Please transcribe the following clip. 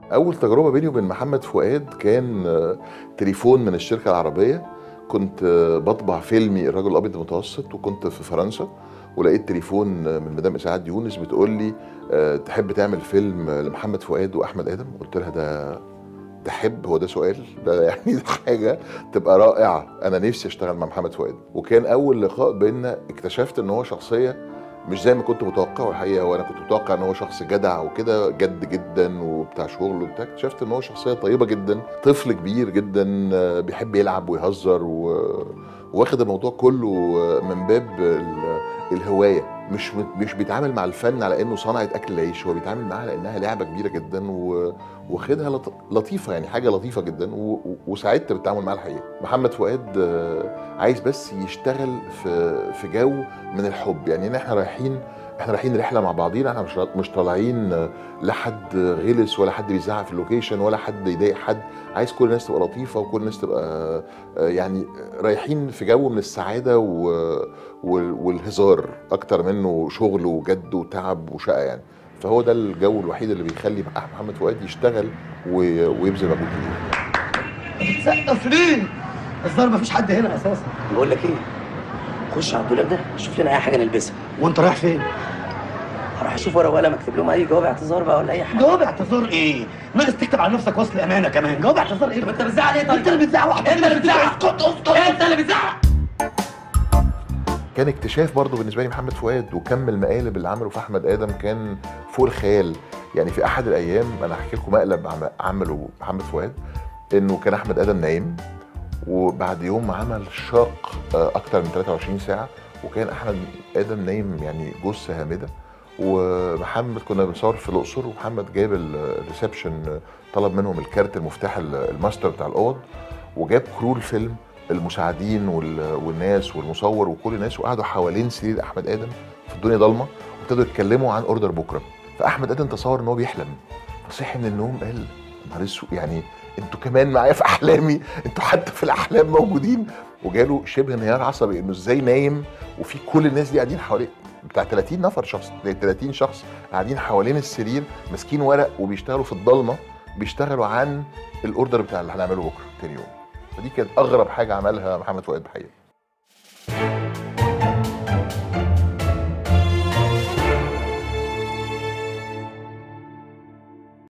اول تجربه بيني وبين محمد فؤاد كان آه، تليفون من الشركه العربيه كنت آه، بطبع فيلمي الرجل الابيض المتوسط وكنت في فرنسا ولقيت تليفون آه، من مدام اسعاد يونس بتقول لي آه، تحب تعمل فيلم آه، لمحمد فؤاد واحمد ادم قلت لها ده تحب هو ده سؤال ده يعني ده حاجه تبقى رائعه انا نفسي اشتغل مع محمد فؤاد وكان اول لقاء بينا اكتشفت ان هو شخصيه مش زي ما كنت متوقع الحقيقه وانا كنت متوقع ان هو شخص جدع وكده جد جدا وبتاع شغل وبتاع اكتشفت ان هو شخصيه طيبه جدا طفل كبير جدا آه، بيحب يلعب ويهزر و... واخد الموضوع كله آه، من باب ال- الهوايه مش مش بيتعامل مع الفن على انه صنعه اكل العيش هو بيتعامل معاها على انها لعبه كبيره جدا و... واخدها لط... لطيفه يعني حاجه لطيفه جدا و... و- وسعدت بالتعامل معاها الحقيقه محمد فؤاد آه، عايز بس يشتغل في في جو من الحب يعني إن احنا رايحين احنا رايحين رحله مع بعضينا احنا مش مش طالعين آه، لا حد غلس ولا حد بيزعق في اللوكيشن ولا حد يضايق حد عايز كل الناس تبقى لطيفه وكل الناس تبقى آه، يعني رايحين في جو من السعاده و... وال- والهزار اكتر منه شغل وجد وتعب وشقه يعني فهو ده الجو الوحيد اللي بيخلي محمد فؤاد يشتغل و- ويبذل مجهود كبير بتسقف ليه؟ الظاهر مفيش حد هنا اساسا بقول لك ايه خش على الدولاب ده شوف لنا اي حاجه نلبسها وانت رايح فين؟ هروح اشوف ورقه وقلم اكتب لهم اي جواب اعتذار بقى ولا اي حاجه جواب اعتذار ايه؟ ناقص تكتب على نفسك وصل امانه كمان جواب اعتذار ايه؟ طب انت بتزعل ايه طيب؟ انت اللي بتزعق واحد انت اللي بتزعق اسكت اسكت انت اللي بتزعق كان اكتشاف برضه بالنسبه لي محمد فؤاد وكم المقالب اللي عمله في احمد ادم كان فوق الخيال يعني في احد الايام انا هحكي لكم مقلب عم- عمله محمد فؤاد انه كان احمد ادم نايم وبعد يوم عمل شاق آه، اكتر من 23 ساعه وكان احمد ادم نايم يعني جثه هامده ومحمد كنا بنصور في الاقصر ومحمد جاب ال- الريسبشن طلب منهم الكارت المفتاح ال- الماستر بتاع الاوض وجاب كرو الفيلم المساعدين وال- والناس والمصور وكل الناس وقعدوا حوالين سرير احمد ادم في الدنيا ضلمه وابتدوا يتكلموا عن اوردر بكره فاحمد ادم تصور ان هو بيحلم فصحي من النوم قال نهار اسود يعني انتوا كمان معايا في احلامي انتوا حتى في الاحلام موجودين وجاله شبه انهيار عصبي انه ازاي نايم وفي كل الناس دي قاعدين حواليه بتاع 30 نفر شخص 30 شخص قاعدين حوالين السرير ماسكين ورق وبيشتغلوا في الضلمه بيشتغلوا عن الاوردر بتاع اللي هنعمله بكره تاني يوم فدي كانت اغرب حاجه عملها محمد فؤاد الحقيقه